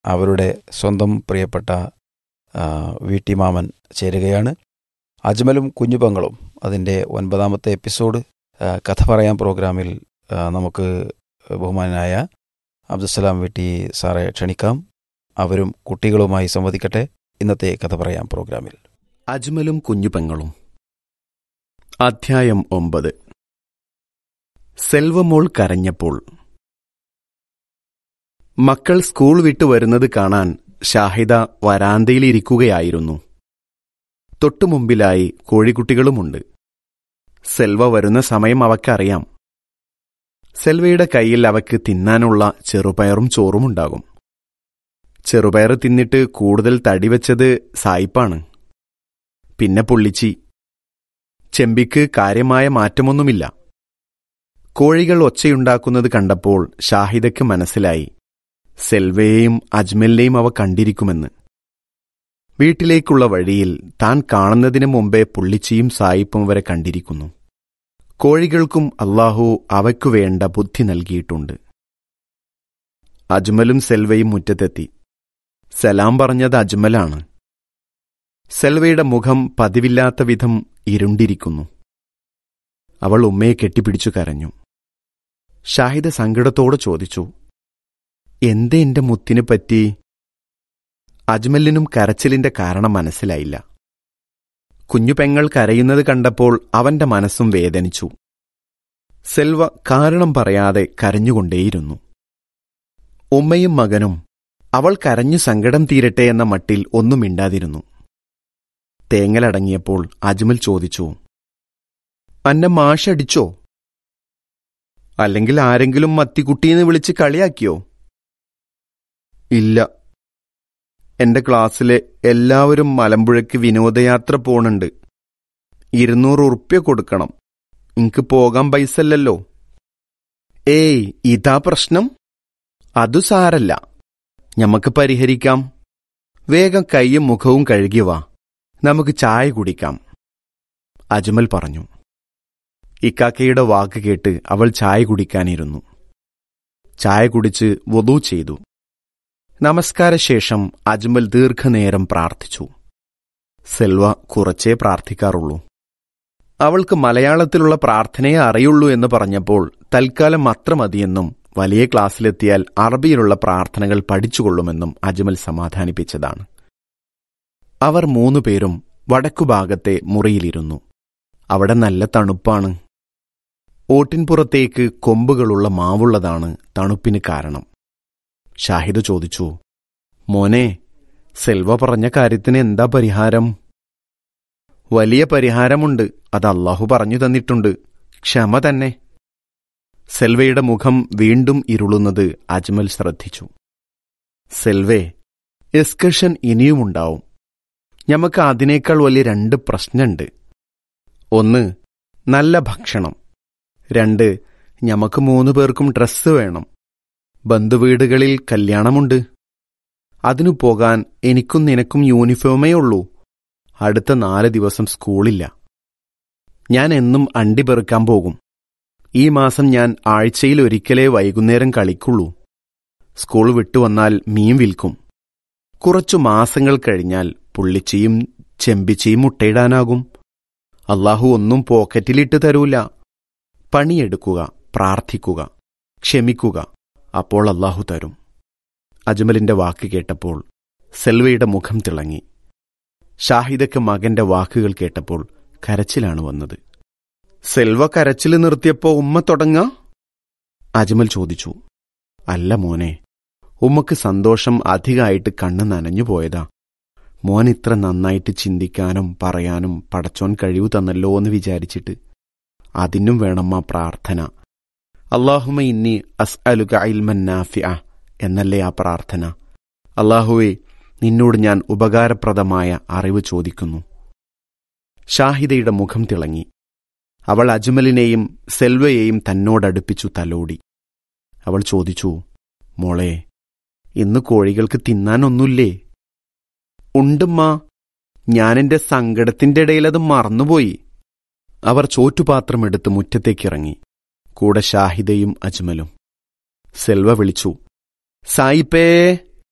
അവരുടെ സ്വന്തം പ്രിയപ്പെട്ട ആ, വീട്ടി മാമൻ ചേരുകയാണ് അജ്മലും കുഞ്ഞുപങ്ങളും അതിൻ്റെ ഒൻപതാമത്തെ എപ്പിസോഡ് ആ, കഥ പറയാം പ്രോഗ്രാമിൽ ആ, നമുക്ക് ബഹുമാനായ അബ്ദുസലാം വീട്ടി സാറെ ക്ഷണിക്കാം അവരും കുട്ടികളുമായി സംവദിക്കട്ടെ ഇന്നത്തെ കഥ പറയാം പ്രോഗ്രാമിൽ അജ്മലും കുഞ്ഞുപെങ്ങളും അധ്യായം ഒമ്പത് സെൽവമോൾ കരഞ്ഞപ്പോൾ മക്കൾ സ്കൂൾ വിട്ടു വരുന്നത് കാണാൻ ഷാഹിദ വരാന്തയിലിരിക്കുകയായിരുന്നു തൊട്ടുമുമ്പിലായി കോഴിക്കുട്ടികളുമുണ്ട് സെൽവ വരുന്ന സമയം അവക്കറിയാം സെൽവയുടെ കയ്യിൽ അവക്ക് തിന്നാനുള്ള ചെറുപയറും ചോറുമുണ്ടാകും ചെറുപയർ തിന്നിട്ട് കൂടുതൽ തടിവെച്ചത് സായിപ്പാണ് പിന്നെ പൊള്ളിച്ചി ചെമ്പിക്ക് കാര്യമായ മാറ്റമൊന്നുമില്ല കോഴികൾ ഒച്ചയുണ്ടാക്കുന്നത് കണ്ടപ്പോൾ ഷാഹിദയ്ക്ക് മനസ്സിലായി സെൽവയെയും അജ്മലിനെയും അവ കണ്ടിരിക്കുമെന്ന് വീട്ടിലേക്കുള്ള വഴിയിൽ താൻ കാണുന്നതിന് മുമ്പേ പുള്ളിച്ചിയും സായിപ്പും വരെ കണ്ടിരിക്കുന്നു കോഴികൾക്കും അള്ളാഹു അവയ്ക്കു വേണ്ട ബുദ്ധി നൽകിയിട്ടുണ്ട് അജ്മലും സെൽവയും മുറ്റത്തെത്തി സലാം പറഞ്ഞത് അജ്മലാണ് സെൽവയുടെ മുഖം പതിവില്ലാത്ത വിധം ഇരുണ്ടിരിക്കുന്നു അവൾ ഉമ്മയെ കെട്ടിപ്പിടിച്ചു കരഞ്ഞു ഷാഹിദ സങ്കടത്തോടെ ചോദിച്ചു എന്തേ എന്റെ മുത്തിനെ പറ്റി അജ്മലിനും കരച്ചിലിന്റെ കാരണം മനസ്സിലായില്ല കുഞ്ഞു പെങ്ങൾ കരയുന്നത് കണ്ടപ്പോൾ അവന്റെ മനസ്സും വേദനിച്ചു സെൽവ കാരണം പറയാതെ കരഞ്ഞുകൊണ്ടേയിരുന്നു ഉമ്മയും മകനും അവൾ കരഞ്ഞു സങ്കടം തീരട്ടെ എന്ന മട്ടിൽ ഒന്നും മിണ്ടാതിരുന്നു തേങ്ങലടങ്ങിയപ്പോൾ അജ്മൽ ചോദിച്ചു അന്നെ മാഷടിച്ചോ അല്ലെങ്കിൽ ആരെങ്കിലും മത്തിക്കുട്ടീന്ന് വിളിച്ച് കളിയാക്കിയോ ഇല്ല എന്റെ ക്ലാസ്സിലെ എല്ലാവരും മലമ്പുഴയ്ക്ക് വിനോദയാത്ര പോണുണ്ട് ഇരുന്നൂറ് ഉറുപ്യ കൊടുക്കണം എനിക്ക് പോകാൻ പൈസല്ലല്ലോ ഏയ് ഇതാ പ്രശ്നം അതു സാരല്ല ഞമ്മക്ക് പരിഹരിക്കാം വേഗം കൈയും മുഖവും കഴുകി വാ നമുക്ക് ചായ കുടിക്കാം അജ്മൽ പറഞ്ഞു ഇക്കാക്കയുടെ വാക്ക് കേട്ട് അവൾ ചായ കുടിക്കാനിരുന്നു ചായ കുടിച്ച് വധു ചെയ്തു നമസ്കാരശേഷം അജ്മൽ ദീർഘനേരം പ്രാർത്ഥിച്ചു സെൽവ കുറച്ചേ പ്രാർത്ഥിക്കാറുള്ളൂ അവൾക്ക് മലയാളത്തിലുള്ള പ്രാർത്ഥനയെ അറിയുള്ളൂ എന്ന് പറഞ്ഞപ്പോൾ തൽക്കാലം അത്ര മതിയെന്നും വലിയ ക്ലാസ്സിലെത്തിയാൽ അറബിയിലുള്ള പ്രാർത്ഥനകൾ പഠിച്ചുകൊള്ളുമെന്നും അജ്മൽ സമാധാനിപ്പിച്ചതാണ് അവർ മൂന്നുപേരും വടക്കുഭാഗത്തെ മുറിയിലിരുന്നു അവിടെ നല്ല തണുപ്പാണ് ഓട്ടിൻപുറത്തേക്ക് കൊമ്പുകളുള്ള മാവുള്ളതാണ് തണുപ്പിന് കാരണം ഷാഹിദ് ചോദിച്ചു മോനെ സെൽവ പറഞ്ഞ കാര്യത്തിന് എന്താ പരിഹാരം വലിയ പരിഹാരമുണ്ട് അത് അള്ളാഹു പറഞ്ഞു തന്നിട്ടുണ്ട് ക്ഷമ തന്നെ സെൽവയുടെ മുഖം വീണ്ടും ഇരുളുന്നത് അജ്മൽ ശ്രദ്ധിച്ചു സെൽവേ എസ്കർഷൻ ഇനിയുമുണ്ടാവും ഞമ്മക്ക് അതിനേക്കാൾ വലിയ രണ്ട് പ്രശ്നമുണ്ട് ഒന്ന് നല്ല ഭക്ഷണം രണ്ട് ഞമ്മക്ക് മൂന്നു പേർക്കും ഡ്രസ്സ് വേണം ബന്ധുവീടുകളിൽ കല്യാണമുണ്ട് അതിനു പോകാൻ എനിക്കും നിനക്കും യൂണിഫോമേ ഉള്ളൂ അടുത്ത നാല് ദിവസം സ്കൂളില്ല ഞാൻ എന്നും അണ്ടി പെറുക്കാൻ പോകും ഈ മാസം ഞാൻ ആഴ്ചയിൽ ഒരിക്കലേ വൈകുന്നേരം കളിക്കുള്ളൂ സ്കൂൾ വിട്ടുവന്നാൽ മീൻ വിൽക്കും കുറച്ചു മാസങ്ങൾ കഴിഞ്ഞാൽ പുള്ളിച്ചിയും ചെമ്പിച്ചിയും മുട്ടയിടാനാകും അള്ളാഹു ഒന്നും പോക്കറ്റിലിട്ട് തരൂല പണിയെടുക്കുക പ്രാർത്ഥിക്കുക ക്ഷമിക്കുക അപ്പോൾ അള്ളാഹു തരും അജ്മലിന്റെ വാക്ക് കേട്ടപ്പോൾ സെൽവയുടെ മുഖം തിളങ്ങി ഷാഹിദക്ക് മകന്റെ വാക്കുകൾ കേട്ടപ്പോൾ കരച്ചിലാണ് വന്നത് സെൽവ കരച്ചിൽ നിർത്തിയപ്പോ ഉമ്മ തുടങ്ങ അജ്മൽ ചോദിച്ചു അല്ല മോനെ ഉമ്മക്ക് സന്തോഷം അധികമായിട്ട് കണ്ണ് നനഞ്ഞു പോയതാ മോൻ ഇത്ര നന്നായിട്ട് ചിന്തിക്കാനും പറയാനും പടച്ചോൻ കഴിവ് തന്നല്ലോ എന്ന് വിചാരിച്ചിട്ട് അതിനും വേണമ്മ പ്രാർത്ഥന അള്ളാഹുമ ഇന്നി അസ് അലുക ഇൽമൻ നാഫിഅ എന്നല്ലേ ആ പ്രാർത്ഥന അള്ളാഹുവെ നിന്നോട് ഞാൻ ഉപകാരപ്രദമായ അറിവ് ചോദിക്കുന്നു ഷാഹിദയുടെ മുഖം തിളങ്ങി അവൾ അജ്മലിനെയും സെൽവയെയും തന്നോടടുപ്പിച്ചു തലോടി അവൾ ചോദിച്ചു മോളെ ഇന്ന് കോഴികൾക്ക് തിന്നാനൊന്നുമില്ലേ ഉണ്ടുമ്മാ ഞാനെന്റെ സങ്കടത്തിന്റെ ഇടയിൽ അത് മറന്നുപോയി അവർ ചോറ്റുപാത്രമെടുത്ത് മുറ്റത്തേക്കിറങ്ങി കൂടെ ഷാഹിദയും അജ്മലും സെൽവ വിളിച്ചു സായിപ്പേ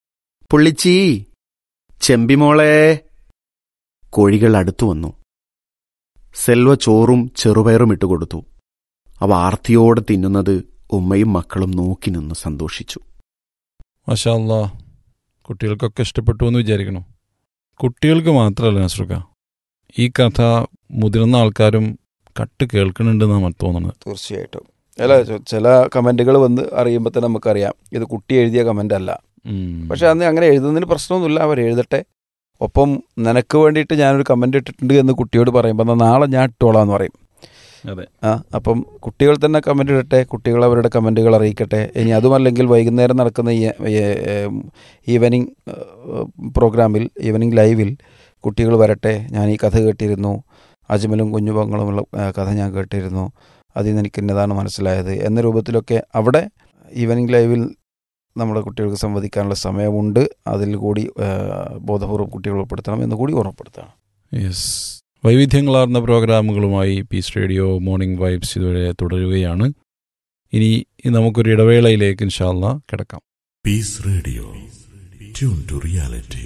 പുള്ളിച്ചി ചെമ്പിമോളെ കോഴികൾ അടുത്തു വന്നു സെൽവ ചോറും ചെറുപയറും ഇട്ടുകൊടുത്തു അവ ആർത്തിയോടെ തിന്നുന്നത് ഉമ്മയും മക്കളും നോക്കി നിന്ന് സന്തോഷിച്ചു മഷാല്ല കുട്ടികൾക്കൊക്കെ ഇഷ്ടപ്പെട്ടു എന്ന് വിചാരിക്കണം കുട്ടികൾക്ക് മാത്രമല്ല നസ്രുക ഈ കഥ മുതിർന്ന ആൾക്കാരും കട്ട് കേൾക്കുന്നുണ്ടെന്നാണ് തോന്നുന്നത് തീർച്ചയായിട്ടും അല്ല ചെ- ചില കമന്റുകൾ വന്ന് അറിയുമ്പോൾ തന്നെ നമുക്കറിയാം ഇത് കുട്ടി എഴുതിയ കമന്റ് അല്ല ഉം. പക്ഷെ അന്ന് അങ്ങനെ എഴുതുന്നതിന് പ്രശ്നമൊന്നുമില്ല അവർ എഴുതട്ടെ ഒപ്പം നിനക്ക് വേണ്ടിയിട്ട് ഞാനൊരു കമന്റ് ഇട്ടിട്ടുണ്ട് എന്ന് കുട്ടിയോട് പറയുമ്പോൾ എന്നാൽ നാളെ ഞാൻ ഇട്ടോളാം എന്ന് പറയും അതെ ആ അപ്പം കുട്ടികൾ തന്നെ കമന്റ് ഇടട്ടെ കുട്ടികൾ അവരുടെ കമന്റുകൾ അറിയിക്കട്ടെ ഇനി അതുമല്ലെങ്കിൽ വൈകുന്നേരം നടക്കുന്ന ഈ ഈവനിങ് പ്രോഗ്രാമിൽ ഈവനിങ് ലൈവിൽ കുട്ടികൾ വരട്ടെ ഞാൻ ഈ കഥ കേട്ടിരുന്നു അജ്മലും കുഞ്ഞുപങ്ങളുമുള്ള ആ, കഥ ഞാൻ കേട്ടിരുന്നു അതിൽ നിന്ന് എനിക്ക് ഇന്നതാണ് മനസ്സിലായത് എന്ന രൂപത്തിലൊക്കെ അവിടെ ഈവനിങ് ലൈവിൽ നമ്മുടെ കുട്ടികൾക്ക് സംവദിക്കാനുള്ള സമയമുണ്ട് അതിൽ കൂടി ആ, ബോധപൂർവ്വം കുട്ടികൾ ഉൾപ്പെടുത്തണം എന്ന് കൂടി ഓർമ്മപ്പെടുത്തണം യെസ് വൈവിധ്യങ്ങളാർന്ന പ്രോഗ്രാമുകളുമായി പീസ് റേഡിയോ മോർണിംഗ് വൈബ്സ് ഇതുവരെ തുടരുകയാണ് ഇനി നമുക്കൊരു ഇടവേളയിലേക്ക് ഇൻഷാല്ല കിടക്കാം Peace Radio. Tune to reality.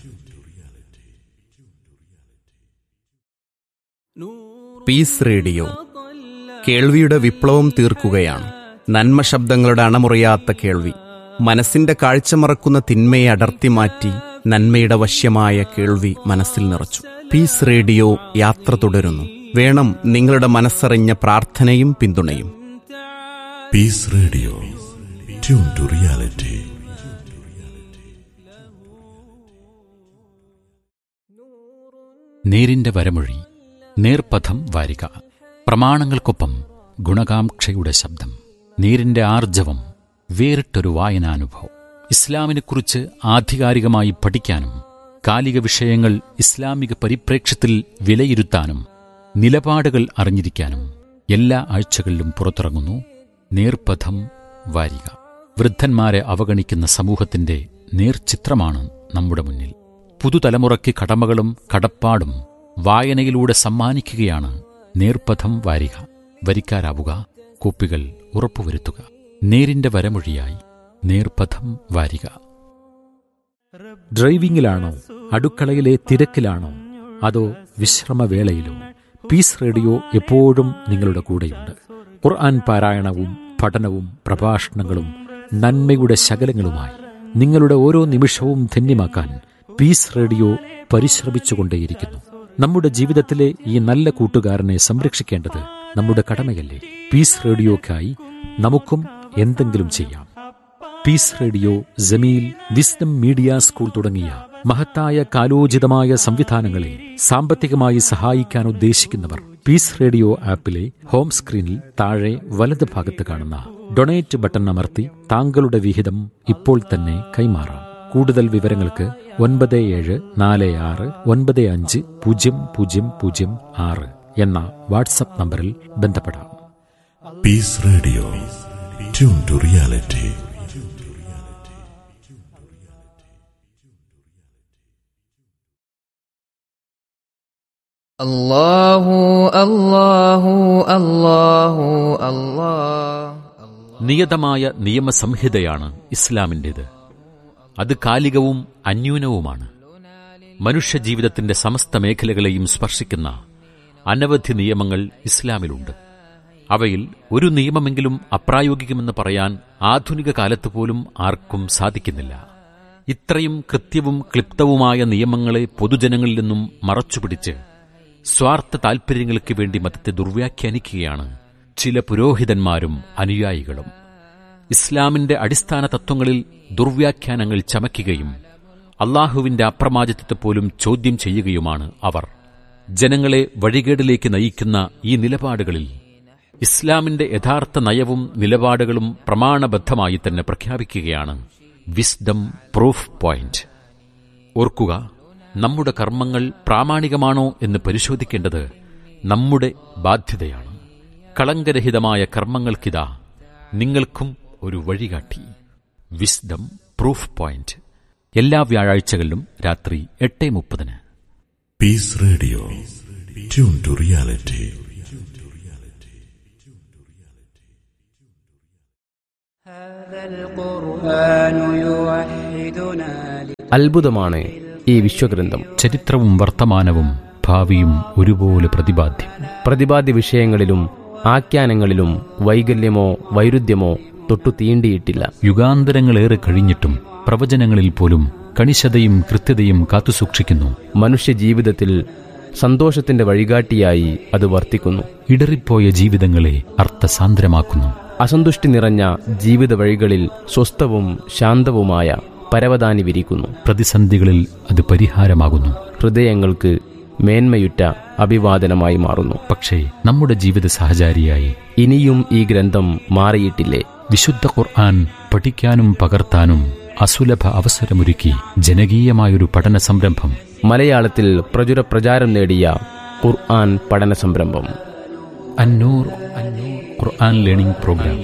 Peace radio കേൾവിയുടെ വിപ്ലവം തീർക്കുകയാണ് നന്മ ശബ്ദങ്ങളുടെ അണമുറിയാത്ത കേൾവി മനസ്സിന്റെ കാഴ്ച മറക്കുന്ന തിന്മയെ അടർത്തി മാറ്റി നന്മയുടെ വശ്യമായ കേൾവി മനസ്സിൽ നിറച്ചു പീസ് റേഡിയോ യാത്ര തുടരുന്നു വേണം നിങ്ങളുടെ മനസ്സറിഞ്ഞ പ്രാർത്ഥനയും പിന്തുണയും Peace Radio. Tune to reality. നേരിന്റെ വരമൊഴി നേർപഥം വാരിക പ്രമാണങ്ങൾക്കൊപ്പം ഗുണകാംക്ഷയുടെ ശബ്ദം നേരിന്റെ ആർജവം വേറിട്ടൊരു വായനാനുഭവം ഇസ്ലാമിനെക്കുറിച്ച് ആധികാരികമായി പഠിക്കാനും കാലിക വിഷയങ്ങൾ ഇസ്ലാമിക പരിപ്രേക്ഷ്യത്തിൽ വിലയിരുത്താനും നിലപാടുകൾ അറിഞ്ഞിരിക്കാനും എല്ലാ ആഴ്ചകളിലും പുറത്തിറങ്ങുന്നു നേർപഥം വാരിക വൃദ്ധന്മാരെ അവഗണിക്കുന്ന സമൂഹത്തിന്റെ നേർചിത്രമാണ് നമ്മുടെ മുന്നിൽ പുതുതലമുറയ്ക്ക് കടമകളും കടപ്പാടും വായനയിലൂടെ സമ്മാനിക്കുകയാണ് നേർപഥം വാരിക വരിക്കാരാവുക കോപ്പികൾ ഉറപ്പുവരുത്തുക നേരിന്റെ വരമൊഴിയായി നേർപഥം വാരിക ഡ്രൈവിംഗിലാണോ അടുക്കളയിലെ തിരക്കിലാണോ അതോ വിശ്രമവേളയിലോ പീസ് റേഡിയോ എപ്പോഴും നിങ്ങളുടെ കൂടെയുണ്ട് ഖുർആൻ പാരായണവും പഠനവും പ്രഭാഷണങ്ങളും നന്മയുടെ ശകലങ്ങളുമായി നിങ്ങളുടെ ഓരോ നിമിഷവും ധന്യമാക്കാൻ പീസ് റേഡിയോ പരിശ്രമിച്ചുകൊണ്ടേയിരിക്കുന്നു നമ്മുടെ ജീവിതത്തിലെ ഈ നല്ല കൂട്ടുകാരനെ സംരക്ഷിക്കേണ്ടത് നമ്മുടെ കടമയല്ലേ പീസ് റേഡിയോക്കായി നമുക്കും എന്തെങ്കിലും ചെയ്യാം peace radio Jameel wisdom media school തുടങ്ങിയ മഹത്തായ കാലോചിതമായ സംവിധാനങ്ങളെ സാമ്പത്തികമായി സഹായിക്കാൻ ഉദ്ദേശിക്കുന്നവർ പീസ് റേഡിയോ ആപ്പിലെ ഹോം സ്ക്രീനിൽ താഴെ വലത് ഭാഗത്ത് കാണുന്ന ഡൊണേറ്റ് ബട്ടൺ അമർത്തി താങ്കളുടെ വിഹിതം ഇപ്പോൾ തന്നെ കൈമാറാം കൂടുതൽ വിവരങ്ങൾക്ക് ഒൻപത് ഏഴ് നാല് ആറ് ഒൻപത് അഞ്ച് പൂജ്യം പൂജ്യം പൂജ്യം ആറ് എന്ന വാട്സപ്പ് നമ്പറിൽ ബന്ധപ്പെടാം Peace Radio. Tune to reality. الله الله الله الله നിയതമായ നിയമസംഹിതയാണ് ഇസ്ലാമിൻ്റേത് അത് കാലികവും അന്യൂനവുമാണ് മനുഷ്യജീവിതത്തിന്റെ സമസ്ത മേഖലകളെയും സ്പർശിക്കുന്ന അനവധി നിയമങ്ങൾ ഇസ്ലാമിലുണ്ട് അവയിൽ ഒരു നിയമമെങ്കിലും അപ്രായോഗികമെന്ന് പറയാൻ ആധുനിക കാലത്ത് പോലും ആർക്കും സാധിക്കുന്നില്ല ഇത്രയും കൃത്യവും ക്ലിപ്തവുമായ നിയമങ്ങളെ പൊതുജനങ്ങളിൽ നിന്നും മറച്ചുപിടിച്ച് സ്വാർത്ഥ താൽപര്യങ്ങൾക്ക് വേണ്ടി മതത്തെ ദുർവ്യാഖ്യാനിക്കുകയാണ് ചില പുരോഹിതന്മാരും അനുയായികളും ഇസ്ലാമിന്റെ അടിസ്ഥാന തത്വങ്ങളിൽ ദുർവ്യാഖ്യാനങ്ങൾ ചമയ്ക്കുകയും അള്ളാഹുവിന്റെ അപ്രമാദിത്വത്തെ പോലും ചോദ്യം ചെയ്യുകയുമാണ് അവർ ജനങ്ങളെ വഴികേടിലേക്ക് നയിക്കുന്ന ഈ നിലപാടുകളിൽ ഇസ്ലാമിന്റെ യഥാർത്ഥ നയവും നിലപാടുകളും പ്രമാണബദ്ധമായി തന്നെ പ്രഖ്യാപിക്കുകയാണ് വിസ്ഡം പ്രൂഫ് പോയിന്റ് ഓർക്കുക നമ്മുടെ കർമ്മങ്ങൾ പ്രാമാണികമാണോ എന്ന് പരിശോധിക്കേണ്ടത് നമ്മുടെ ബാധ്യതയാണ് കളങ്കരഹിതമായ കർമ്മങ്ങൾക്കിതാ നിങ്ങൾക്കും ഒരു വഴികാട്ടി വിസ്ഡം പ്രൂഫ് പോയിന്റ് എല്ലാ വ്യാഴാഴ്ചകളിലും രാത്രി എട്ട് മുപ്പതിന് Peace Radio. Tune to reality. അത്ഭുതമാണ് ഈ വിശ്വഗ്രന്ഥം ചരിത്രവും വർത്തമാനവും ഭാവിയും ഒരുപോലെ പ്രതിപാദ്യം പ്രതിപാദ്യ വിഷയങ്ങളിലും ആഖ്യാനങ്ങളിലും വൈകല്യമോ വൈരുദ്ധ്യമോ തൊട്ടു തീണ്ടിയിട്ടില്ല യുഗാന്തരങ്ങളേറെ കഴിഞ്ഞിട്ടും പ്രവചനങ്ങളിൽ പോലും കണിശതയും കൃത്യതയും കാത്തുസൂക്ഷിക്കുന്നു മനുഷ്യ ജീവിതത്തിൽ സന്തോഷത്തിന്റെ വഴികാട്ടിയായി അത് വർത്തിക്കുന്നു ഇടറിപ്പോയ ജീവിതങ്ങളെ അർത്ഥസാന്ദ്രമാക്കുന്നു അസന്തുഷ്ടി നിറഞ്ഞ ജീവിത വഴികളിൽ സ്വസ്ഥവും ശാന്തവുമായ പരവതാനി വിരിക്കുന്നു പ്രതിസന്ധികളിൽ അത് പരിഹാരമാകുന്നു ഹൃദയങ്ങൾക്ക് മേന്മയുറ്റ അഭിവാദനമായി മാറുന്നു പക്ഷേ നമ്മുടെ ജീവിത സഹചാരിയായി ഇനിയും ഈ ഗ്രന്ഥം മാറിയിട്ടില്ലേ വിശുദ്ധ ഖുർആൻ പഠിക്കാനും പകർത്താനും അസുലഭ അവസരമൊരുക്കി ജനകീയമായൊരു പഠന സംരംഭം മലയാളത്തിൽ പ്രചുര പ്രചാരം നേടിയ ഖുർആൻ പഠന സംരംഭം അന്നൂർ അന്നൂർ ഖുർആൻ ലേണിംഗ് പ്രോഗ്രാം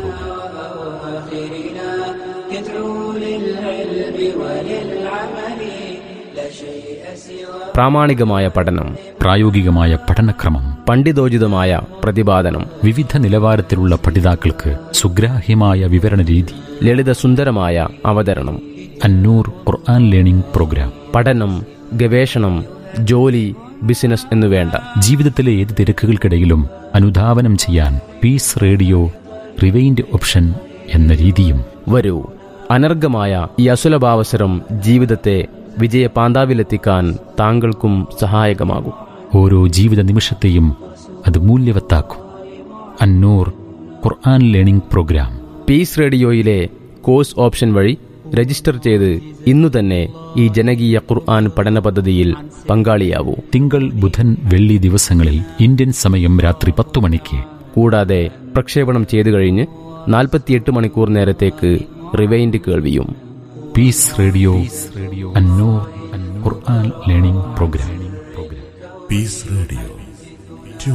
പ്രാമാണികമായ പഠനം പ്രായോഗികമായ പഠനക്രമം പണ്ഡിതോചിതമായ പ്രതിപാദനം വിവിധ നിലവാരത്തിലുള്ള പഠിതാക്കൾക്ക് സുഗ്രാഹ്യമായ വിവരണ രീതി ലളിതസുന്ദരമായ അവതരണം അന്നൂർ ഖുർആൻ ലേണിംഗ് പ്രോഗ്രാം പഠനം ഗവേഷണം ജോലി ബിസിനസ് എന്നുവേണ്ട ജീവിതത്തിലെ ഏത് തിരക്കുകൾക്കിടയിലും അനുധാവനം ചെയ്യാൻ പീസ് റേഡിയോ റിവൈൻഡ് ഓപ്ഷൻ എന്ന രീതിയും വരൂ അനർഘമായ ഈ അസുലഭാവസരം ജീവിതത്തെ വിജയപാന്താവിലെത്തിക്കാൻ താങ്കൾക്കും സഹായകമാകും ഓരോ ജീവിത നിമിഷത്തെയും അത് മൂല്യവത്താക്കും Annoor Quran learning program peace റേഡിയോയിലെ കോഴ്സ് ഓപ്ഷൻ വഴി രജിസ്റ്റർ ചെയ്ത് ഇന്നു തന്നെ ഈ ജനകീയ ഖുർആൻ പഠന പദ്ധതിയിൽ പങ്കാളിയാവൂ തിങ്കൾ ബുധൻ വെള്ളി ദിവസങ്ങളിൽ ഇന്ത്യൻ സമയം രാത്രി പത്തു മണിക്ക് കൂടാതെ പ്രക്ഷേപണം ചെയ്തു കഴിഞ്ഞ് നാൽപ്പത്തിയെട്ട് മണിക്കൂർ നേരത്തേക്ക് റിവൈൻഡ് കേൾവിയും peace radio Annoor Quran learning program Peace Radio.